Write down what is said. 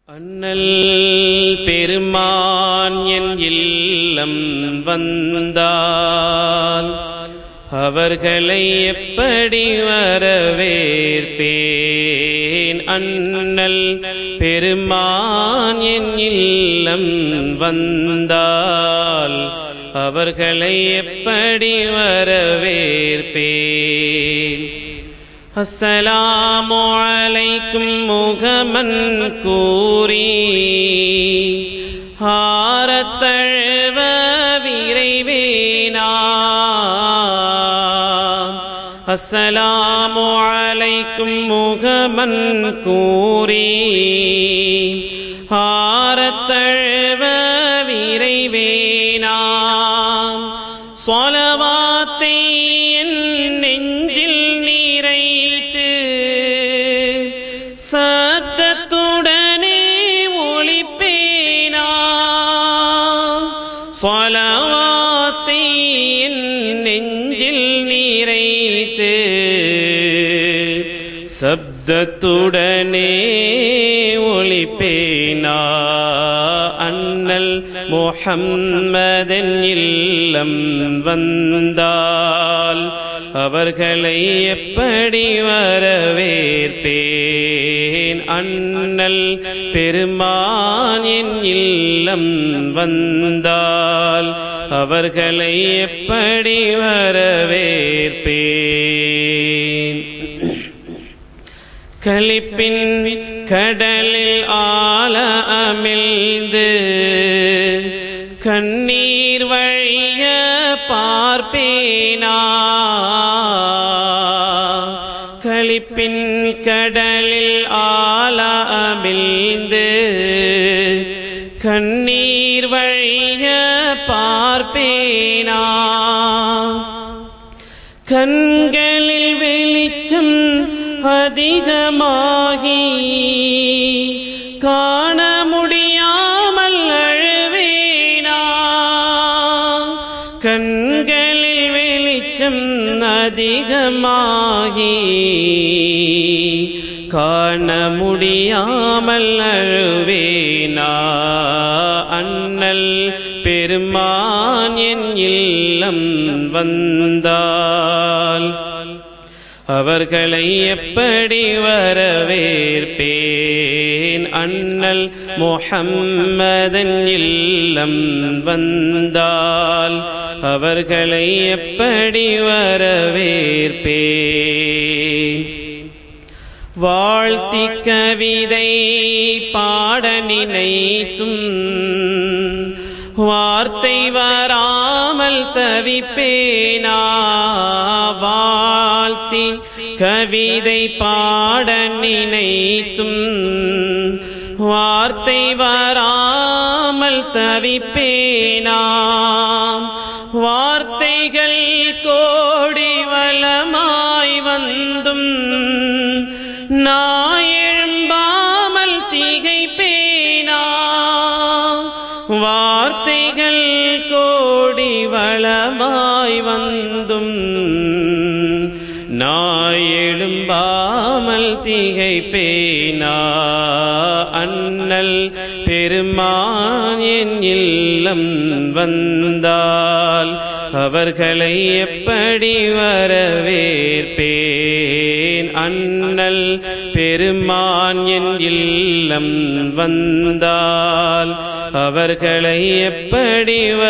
அண்ணல் பெருமான் என் இல்லம் வந்தால் அவர்களை எப்படி வரவேற்பேன் அண்ணல் பெருமான் என் இல்லம் வந்தால் அவர்களை எப்படி வரவேற்பேன் அஸ்ஸலாமு அலைக்கும் முகமன் கூறி ஹாரத்தழுவ விரைவேனா அஸ்ஸலாமு அலைக்கும் முகமன் கூறி ஹாரத்தழுவ விரைவேனா சொலவாத்தை என் நெஞ்சில் நிறைத்து சத்தத்துடனே ஒளிப்பேனா சொலவாத்தை என் நெஞ்சில் நிறைத்து சப்தத்துடனே ஒளிப்பேனா அண்ணல் முஹம்மதன் இல்லம் வந்தால் அவர்களை எப்படி வரவேற்பேன் அண்ணல் பெருமானின் இல்லம் வந்தால் அவர்களை எப்படி வரவேற்பேன் கலிப்பின் கடலில் ஆழ அமிழ்ந்து கண்ணீர் வழிய பார்ப்பேனா களிப்பின் கடலில் ஆழ அமிழ்ந்து கண்ணீர் வழிய பார்ப்பேனா கண்களில் வெளிச்சம் அதிகமாகி காண முடியாமல் அழுவேனா கண்களில் வெளிச்சம் அதிகமாகி காண முடியாமல் அழுவேனா அண்ணல் பெருமான் என் இல்லம் வந்தால் அவர்களை எப்படி வரவேற்பேன் அண்ணல் முஹம்மதன் இல்லம் வந்தால் அவர்களை எப்படி வரவேற்பேன் வாழ்த்தி கவிதை பாட நினைத்தும் வார்த்தை வராமல் தவிப்பேனா வாழ்த்தி கவிதை பாட நினைத்தும் வார்த்தை வராமல் தவிப்பேனா வார்த்தைகள் கோடி வளமாய் வந்தும் நான் எழும்பாமல் திகைப்பேனா வார்த்தைகள் கோடி வளமாய் வந்தும் நாய் எழும்பாமல் திகைப்பேனா அண்ணல் பெருமான் என் இல்லம் வந்தால் அவர்களை எப்படி வரவேற்பேன் அண்ணல் பெருமான் என் இல்லம் வந்தால் அவர்களை எப்படி